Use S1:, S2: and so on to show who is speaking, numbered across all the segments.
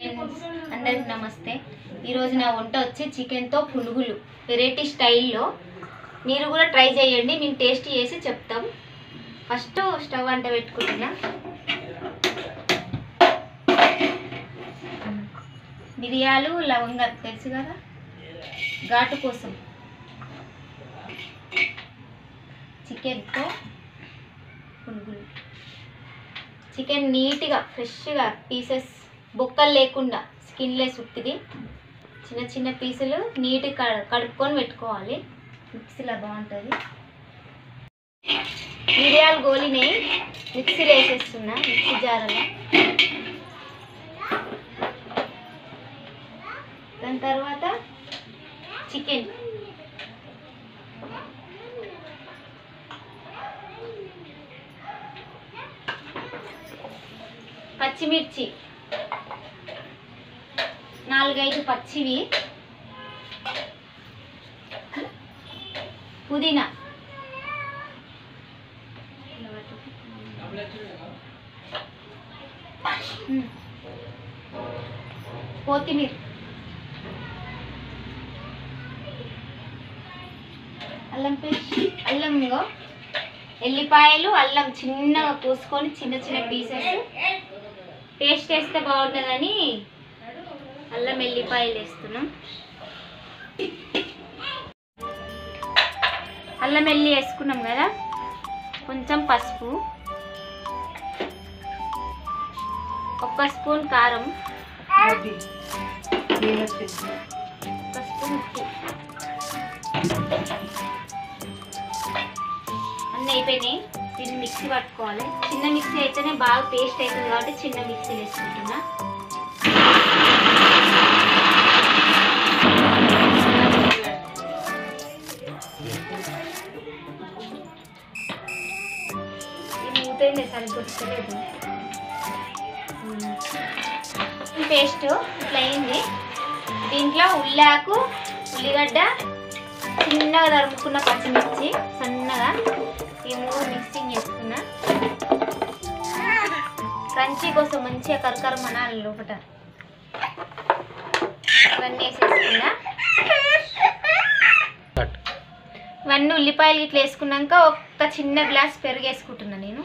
S1: అందరికి నమస్తే ఈరోజు నా వంట వచ్చి చికెన్తో పునుగులు వెరైటీ స్టైల్లో మీరు కూడా ట్రై చేయండి మేము టేస్ట్ చేసి చెప్తాం ఫస్ట్ స్టవ్ అంట పెట్టుకుంటున్నా మిరియాలు లవంగాలు తెలుసు కదా ఘాటు కోసం చికెన్తో పునుగులు చికెన్ నీట్గా ఫ్రెష్గా పీసెస్ బొక్కలు లేకుండా స్కిన్లెస్ ఉట్టిది చిన్న చిన్న పీసులు నీట్గా కడుక్కొని పెట్టుకోవాలి మిక్సీలో బాగుంటుంది మిరియాలు గోలినాయి మిక్సీలో వేసేస్తున్నా మిక్సీ జారలో దాని తర్వాత చికెన్ పచ్చిమిర్చి నాలుగైదు పచ్చివి పుదీనా ఉమ్. కొత్తిమీర అల్లం పేస్ట్ అల్లం ఇంగో ఎల్లిపాయలు అల్లం చిన్నగా కోసుకొని చిన్న చిన్న పీసెస్ టేస్ట్ వేస్తే బాగుంటుందని అల్లం ఎల్లిపాయలు వేస్తున్నాం అల్లం వెల్లి వేసుకున్నాం కదా కొంచెం పసుపు ఒక స్పూన్ కారం ఒక స్పూన్ ఉప్పు అన్నీ అయిపోయినాయి దీన్ని మిక్సీ పట్టుకోవాలి చిన్న మిక్సీ అయితేనే బాగా పేస్ట్ అవుతుంది కాబట్టి చిన్న మిక్సీ వేసుకుంటున్నా ఇది మూతైంది సరిగ్గా గుర్తులేదు పేస్ట్ ఇట్లా అయింది దీంట్లో ఉల్లాకు ఉల్లిగడ్డ చిన్నగా తరుముకున్న పచ్చిమిర్చి సన్నగా ఈ మూడు మిక్సింగ్ చేసుకున్నా క్రంచీ కోసం మంచిగా కరకర మనాలి లోపల ఇవన్నీ వేసేసుకున్నా ఇవన్నీ ఉల్లిపాయలు ఇట్లా వేసుకున్నాక ఒక చిన్న గ్లాస్ పెరుగు వేసుకుంటున్నా నేను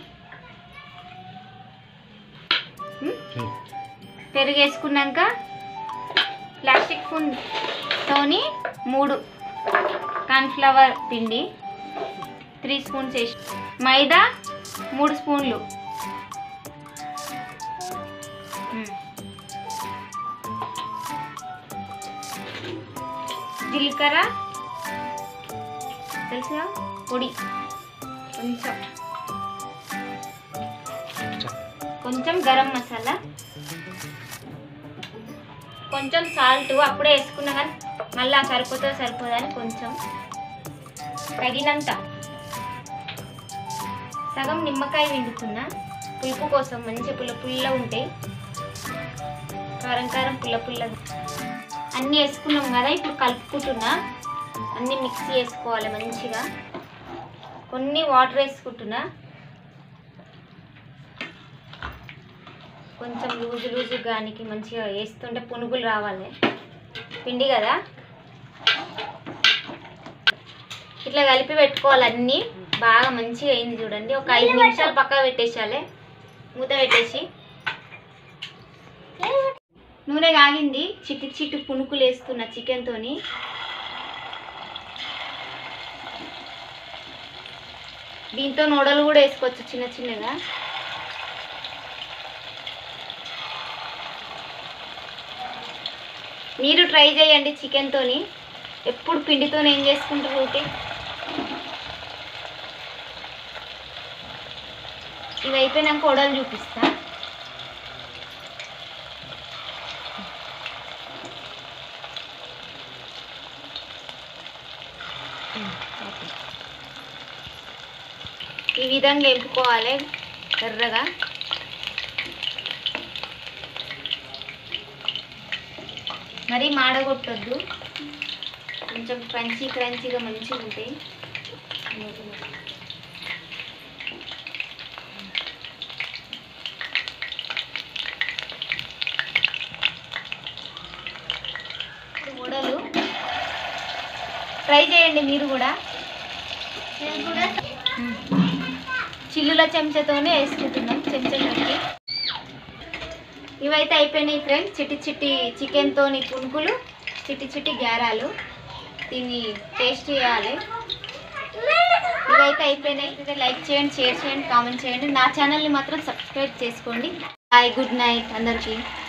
S1: ఉమ్? పెరుగు వేసుకున్నాక ప్లాస్టిక్ స్పూన్ తోని మూడు కార్న్ఫ్లవర్ పిండి త్రీ స్పూన్స్ వేసి మైదా మూడు స్పూన్లు ఉమ్. జీలకర్ర తెలుసుగా పొడి కొంచెం కొంచెం గరం మసాలా కొంచెం సాల్ట్ అప్పుడే వేసుకున్నా కానీ మళ్ళీ సరిపోతుందో సరిపోదా అని కొంచెం తగినంత సగం నిమ్మకాయ పిండుతున్నా పులుపు కోసం మంచి పుల్ల పుల్ల ఉంటాయి కారం కారం పుల్ల పుల్ల అన్నీ వేసుకున్నాం కదా ఇప్పుడు కలుపుకుంటున్నా అన్నీ మిక్సీ వేసుకోవాలి మంచిగా కొన్ని వాటర్ వేసుకుంటున్నా కొంచెం లూజు లూజు గానికి మంచిగా వేస్తుంటే పునుగులు రావాలి పిండి కదా ఇట్లా కలిపి పెట్టుకోవాలి అన్నీ బాగా మంచిగా అయింది చూడండి ఒక ఐదు నిమిషాలు పక్క పెట్టేసాలి మూత పెట్టేసి నూనె కాగింది చిట్టి చిట్టి పునుకులు వేస్తున్నా చికెన్తోని దీంతో నూడలు కూడా వేసుకోవచ్చు చిన్న చిన్నగా మీరు ట్రై చేయండి చికెన్తోని ఎప్పుడు పిండితో ఏం చేసుకుంటారు ఊకే ఇవి అయిపోయినాక వడలు చూపిస్తా ఈ విధంగా ఎంపుకోవాలి ఎర్రగా మరి మాడగొట్టొద్దు కొంచెం క్రంచీ క్రంచీగా మంచిగా ఉంటాయి ట్రై చేయండి మీరు కూడా
S2: నేను కూడా
S1: చిల్లుల చెంచాతోనే వేసుకుంటున్నాం చెంచాతోటి ఇవైతే అయిపోయినాయి ఫ్రెండ్స్ చిట్టి చిట్టి చికెన్తోని పునుకులు చిట్టి చిట్టి గారాలు దీన్ని టేస్ట్ చేయాలి ఇవైతే అయిపోయినాయి అయితే లైక్ చేయండి షేర్ చేయండి కామెంట్ చేయండి నా ఛానల్ని మాత్రం సబ్స్క్రైబ్ చేసుకోండి హాయ్ గుడ్ నైట్ అందరికీ